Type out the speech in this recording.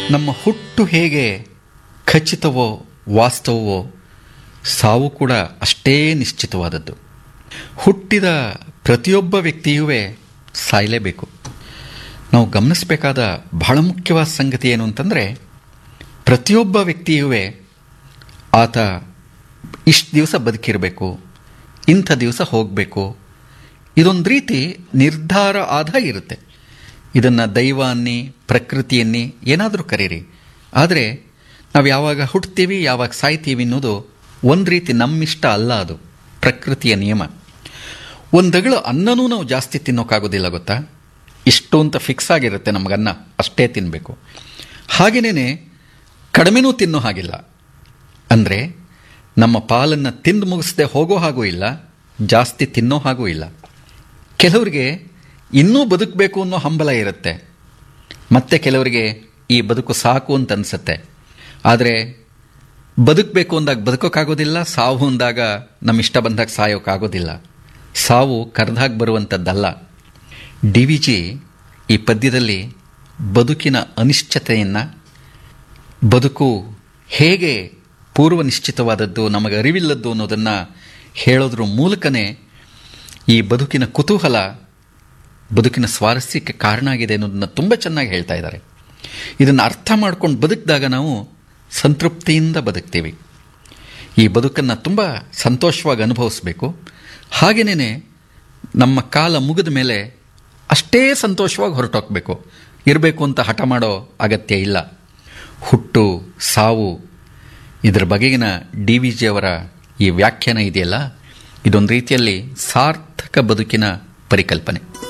ನಮ್ಮ ಹುಟ್ಟು ಹೇಗೆ ಖಚಿತವೋ ವಾಸ್ತವವೋ ಸಾವು ಕೂಡ ಅಷ್ಟೇ ನಿಶ್ಚಿತವಾದದ್ದು ಹುಟ್ಟಿದ ಪ್ರತಿಯೊಬ್ಬ ವ್ಯಕ್ತಿಯೂ ಸಾಯಲೇಬೇಕು ನಾವು ಗಮನಿಸಬೇಕಾದ ಬಹಳ ಮುಖ್ಯವಾದ ಸಂಗತಿ ಏನು ಅಂತಂದರೆ ಪ್ರತಿಯೊಬ್ಬ ವ್ಯಕ್ತಿಯೂ ಆತ ಇಷ್ಟು ದಿವಸ ಬದುಕಿರಬೇಕು ಇಂಥ ದಿವಸ ಹೋಗಬೇಕು ಇದೊಂದು ರೀತಿ ನಿರ್ಧಾರ ಆದ ಇರುತ್ತೆ ಇದನ್ನು ದೈವ ಅನ್ನಿ ಪ್ರಕೃತಿ ಅನ್ನಿ ಏನಾದರೂ ಕರೀರಿ ಆದರೆ ನಾವು ಯಾವಾಗ ಹುಟ್ತೀವಿ ಯಾವಾಗ ಸಾಯ್ತೀವಿ ಅನ್ನೋದು ಒಂದು ರೀತಿ ನಮ್ಮಿಷ್ಟ ಅಲ್ಲ ಅದು ಪ್ರಕೃತಿಯ ನಿಯಮ ಒಂದಗಳು ಅನ್ನನೂ ನಾವು ಜಾಸ್ತಿ ತಿನ್ನೋಕ್ಕಾಗೋದಿಲ್ಲ ಗೊತ್ತಾ ಇಷ್ಟು ಅಂತ ಫಿಕ್ಸ್ ಆಗಿರುತ್ತೆ ನಮಗನ್ನ ಅಷ್ಟೇ ತಿನ್ನಬೇಕು ಹಾಗೆಯೇ ಕಡಿಮೆನೂ ತಿನ್ನೋ ಹಾಗಿಲ್ಲ ಅಂದರೆ ನಮ್ಮ ಪಾಲನ್ನು ತಿಂದು ಮುಗಿಸದೆ ಹೋಗೋ ಹಾಗೂ ಇಲ್ಲ ಜಾಸ್ತಿ ತಿನ್ನೋ ಹಾಗೂ ಇಲ್ಲ ಕೆಲವರಿಗೆ ಇನ್ನೂ ಬದುಕಬೇಕು ಅನ್ನೋ ಹಂಬಲ ಇರುತ್ತೆ ಮತ್ತೆ ಕೆಲವರಿಗೆ ಈ ಬದುಕು ಸಾಕು ಅಂತ ಅನಿಸುತ್ತೆ ಆದರೆ ಬದುಕಬೇಕು ಅಂದಾಗ ಬದುಕೋಕ್ಕಾಗೋದಿಲ್ಲ ಸಾವು ಅಂದಾಗ ನಮ್ಮ ಇಷ್ಟ ಬಂದಾಗ ಸಾಯೋಕ್ಕಾಗೋದಿಲ್ಲ ಸಾವು ಕರೆದಾಗ ಬರುವಂಥದ್ದಲ್ಲ ಡಿ ವಿ ಜಿ ಈ ಪದ್ಯದಲ್ಲಿ ಬದುಕಿನ ಅನಿಶ್ಚಿತೆಯನ್ನು ಬದುಕು ಹೇಗೆ ಪೂರ್ವ ನಿಶ್ಚಿತವಾದದ್ದು ನಮಗೆ ಅರಿವಿಲ್ಲದ್ದು ಅನ್ನೋದನ್ನು ಹೇಳೋದ್ರ ಮೂಲಕನೇ ಈ ಬದುಕಿನ ಕುತೂಹಲ ಬದುಕಿನ ಸ್ವಾರಸ್ಯಕ್ಕೆ ಕಾರಣ ಆಗಿದೆ ಅನ್ನೋದನ್ನು ತುಂಬ ಚೆನ್ನಾಗಿ ಹೇಳ್ತಾ ಇದ್ದಾರೆ ಇದನ್ನು ಅರ್ಥ ಮಾಡ್ಕೊಂಡು ಬದುಕಿದಾಗ ನಾವು ಸಂತೃಪ್ತಿಯಿಂದ ಬದುಕ್ತೀವಿ ಈ ಬದುಕನ್ನು ತುಂಬ ಸಂತೋಷವಾಗಿ ಅನುಭವಿಸ್ಬೇಕು ಹಾಗೆಯೇ ನಮ್ಮ ಕಾಲ ಮುಗಿದ ಮೇಲೆ ಅಷ್ಟೇ ಸಂತೋಷವಾಗಿ ಹೊರಟೋಗ್ಬೇಕು ಇರಬೇಕು ಅಂತ ಹಠ ಮಾಡೋ ಅಗತ್ಯ ಇಲ್ಲ ಹುಟ್ಟು ಸಾವು ಇದರ ಬಗೆಗಿನ ಡಿ ವಿ ಜಿಯವರ ಈ ವ್ಯಾಖ್ಯಾನ ಇದೆಯಲ್ಲ ಇದೊಂದು ರೀತಿಯಲ್ಲಿ ಸಾರ್ಥಕ ಬದುಕಿನ ಪರಿಕಲ್ಪನೆ